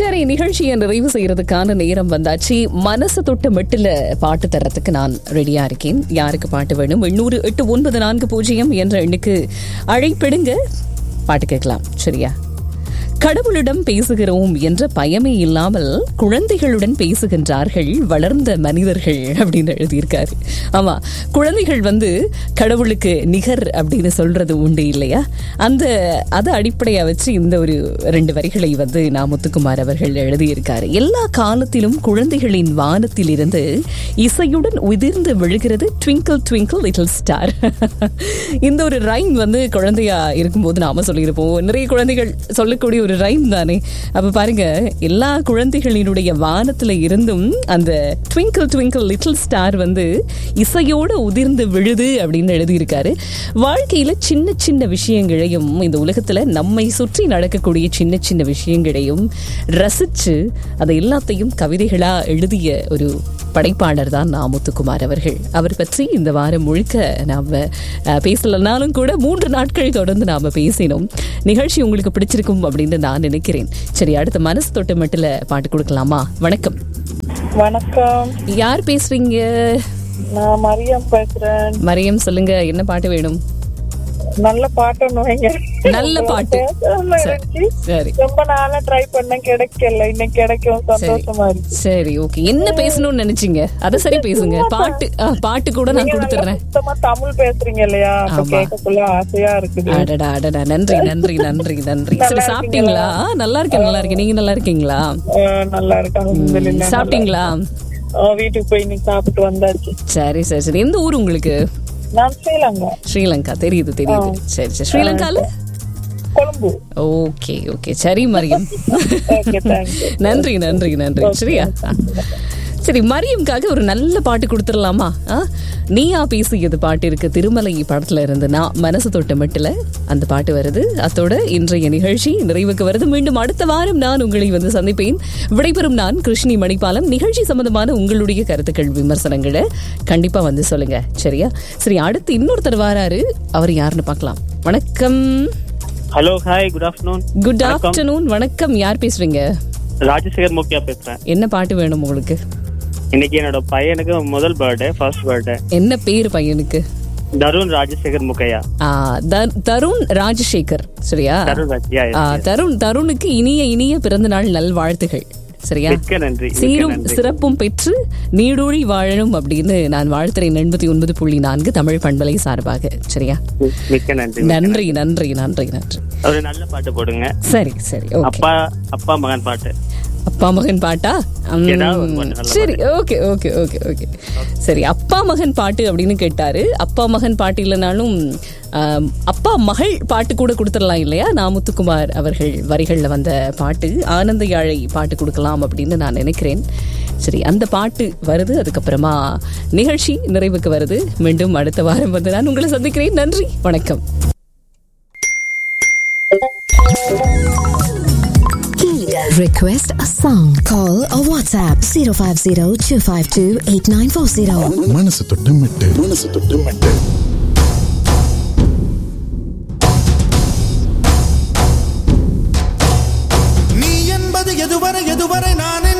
சரி நிகழ்ச்சியை நிறைவு செய்யறதுக்கான நேரம் வந்தாச்சு மனசு தொட்ட மெட்டுல பாட்டு தரத்துக்கு நான் ரெடியா இருக்கேன் யாருக்கு பாட்டு வேணும் எண்ணூறு எட்டு ஒன்பது நான்கு பூஜ்ஜியம் என்ற எண்ணுக்கு அழைப்பிடுங்க பாட்டு கேட்கலாம் சரியா கடவுளிடம் பேசுகிறோம் என்ற பயமே இல்லாமல் குழந்தைகளுடன் பேசுகின்றார்கள் வளர்ந்த மனிதர்கள் அப்படின்னு எழுதியிருக்காரு ஆமா குழந்தைகள் வந்து கடவுளுக்கு நிகர் அப்படின்னு சொல்றது உண்டு இல்லையா அந்த அதை அடிப்படையா வச்சு இந்த ஒரு ரெண்டு வரிகளை வந்து நான் முத்துக்குமார் அவர்கள் எழுதியிருக்காரு எல்லா காலத்திலும் குழந்தைகளின் வானத்தில் இருந்து இசையுடன் உதிர்ந்து விழுகிறது ட்விங்கிள் ட்விங்கிள் லிட்டில் ஸ்டார் இந்த ஒரு ரைம் வந்து குழந்தையா இருக்கும்போது நாம சொல்லியிருப்போம் நிறைய குழந்தைகள் சொல்லக்கூடிய ஒரு ரைம் தானே அப்ப பாருங்க எல்லா குழந்தைகளினுடைய வானத்துல இருந்தும் அந்த ட்விங்கிள் ட்விங்கிள் லிட்டில் ஸ்டார் வந்து இசையோட உதிர்ந்து விழுது அப்படின்னு எழுதியிருக்காரு வாழ்க்கையில சின்ன சின்ன விஷயங்களையும் இந்த உலகத்துல நம்மை சுற்றி நடக்கக்கூடிய சின்ன சின்ன விஷயங்களையும் ரசிச்சு அதை எல்லாத்தையும் கவிதைகளா எழுதிய ஒரு படைப்பாளர் தான் நா முத்துக்குமார் அவர்கள் அவர் பற்றி இந்த வாரம் முழுக்க நாம அஹ், பேசலனாலும் கூட மூன்று நாட்கள் தொடர்ந்து நாம பேசினோம் நிகழ்ச்சி உங்களுக்கு பிடிச்சிருக்கும் அப்படின்னு நான் நினைக்கிறேன் சரி அடுத்த மனசு தொட்டு மட்டும் பாட்டு கொடுக்கலாமா வணக்கம் வணக்கம் யார் பேசுறீங்க நான் மரியம் பேசுறேன் மரியம் சொல்லுங்க என்ன பாட்டு வேணும் நல்ல பாட்டு ஒண்ணு வைங்க நல்ல பாட்டு. பேசணும்னு சரி. இருந்துச்சு. சரி ரொம்ப நாளா ட்ரை பண்ண கிடைக்கல இன்னைக்கு கிடைக்கும் சந்தோஷமா இருக்கு சரி ஓகே என்ன பேசணும்னு நினைச்சீங்க அத சரி பேசுங்க பாட்டு ஆ, பாட்டு கூட நான் நீங்க நல்லா கொடுத்துறேன் சுத்தமா தமிழ் பேசுறீங்க இல்லையா அப்ப ஆமா. கேட்கக்குள்ள ஆசையா இருக்குது அடடா அடடா நன்றி நன்றி நன்றி நன்றி சரி நல்லா சாப்பிட்டீங்களா நல்லா இருக்கேன் நல்லா இருக்கேன் நீங்க நல்லா இருக்கீங்களா அஹ் நல்லா இருக்காங்க சாப்பிட்டீங்களா வீட்டுக்கு போய் இன்னைக்கு சாப்பிட்டு வந்தாச்சு சரி சரி சரி எந்த ஊர் உங்களுக்கு நான் ஸ்ரீலங்கா ஸ்ரீலங்கா தெரியுது தெரியுது சரி சரி ஸ்ரீலங்கால கொழும்பு ஓகே ஓகே சரி மரியம் ஓகே தேங்க்யூ நன்றி நன்றி நன்றி சரியா சரி மரியம்காக ஒரு நல்ல பாட்டு கொடுத்துடலாமா ஆ? நீயா பேசியது பாட்டு இருக்கு திருமலை படத்துல இருந்து நான் மனசு தொட்ட மட்டுல அந்த பாட்டு வருது அத்தோட இன்றைய நிகழ்ச்சி நிறைவுக்கு வருது மீண்டும் அடுத்த வாரம் நான் உங்களை வந்து சந்திப்பேன் விடைபெறும் நான் கிருஷ்ணி மணிப்பாலம் நிகழ்ச்சி சம்பந்தமான உங்களுடைய கருத்துக்கள் விமர்சனங்களை கண்டிப்பா வந்து சொல்லுங்க சரியா சரி அடுத்து இன்னொருத்தர் வாராரு அவர் யாருன்னு பார்க்கலாம் வணக்கம் hello hi good afternoon good afternoon வணக்கம் யார் பேசுறீங்க ராஜசேகர் முக்கியா பேசுறேன் என்ன பாட்டு வேணும் உங்களுக்கு இன்னைக்கு என்னோட பையனுக்கு முதல் பர்த்டே ஃபர்ஸ்ட் பர்த்டே என்ன பேர் பையனுக்கு தருண் ராஜசேகர் முக்கையா ஆ, த- தருண் ராஜசேகர் சரியா தருண் ராஜ் yeah, yes, ஆ, yes. தருண் தருணுக்கு இனிய இனிய பிறந்த நாள் நல்வாழ்த்துகள் சரியா மிக்க நன்றி மிக்க சீரும் நன்றி சிறப்பும் பெற்று நீடூழி வாழணும் அப்படின்னு நான் வாழ்த்துறேன் எண்பத்தி ஒன்பது புள்ளி நான்கு தமிழ் பண்பலை சார்பாக சரியா மிக்க நன்றி நன்றி நன்றி நன்றி நன்றி ஒரு நல்ல பாட்டு போடுங்க சரி சரி ஓகே அப்பா அப்பா மகன் பாட்டு அப்பா மகன் பாட்டா உம், ஏதாவது ஒரு பாட்டு, நல்ல சரி ஓகே ஓகே ஓகே ஓகே சரி அப்பா மகன் பாட்டு அப்படின்னு கேட்டாரு அப்பா மகன் பாட்டு இல்லைனாலும் ஆம், அப்பா மகள் பாட்டு கூட கொடுத்துடலாம் இல்லையா நாமுத்துக்குமார் அவர்கள் வரிகள்ல வந்த பாட்டு ஆனந்த யாழை பாட்டு கொடுக்கலாம் அப்படின்னு நான் நினைக்கிறேன் சரி அந்த பாட்டு வருது அதுக்கப்புறமா நிகழ்ச்சி நிறைவுக்கு வருது மீண்டும் அடுத்த வாரம் வந்து நான் உங்களை சந்திக்கிறேன் நன்றி வணக்கம் Request a song. Call or WhatsApp 050 252 8940. மனசு தொட்டு மெட்டு மனசு தொட்டு மெட்டு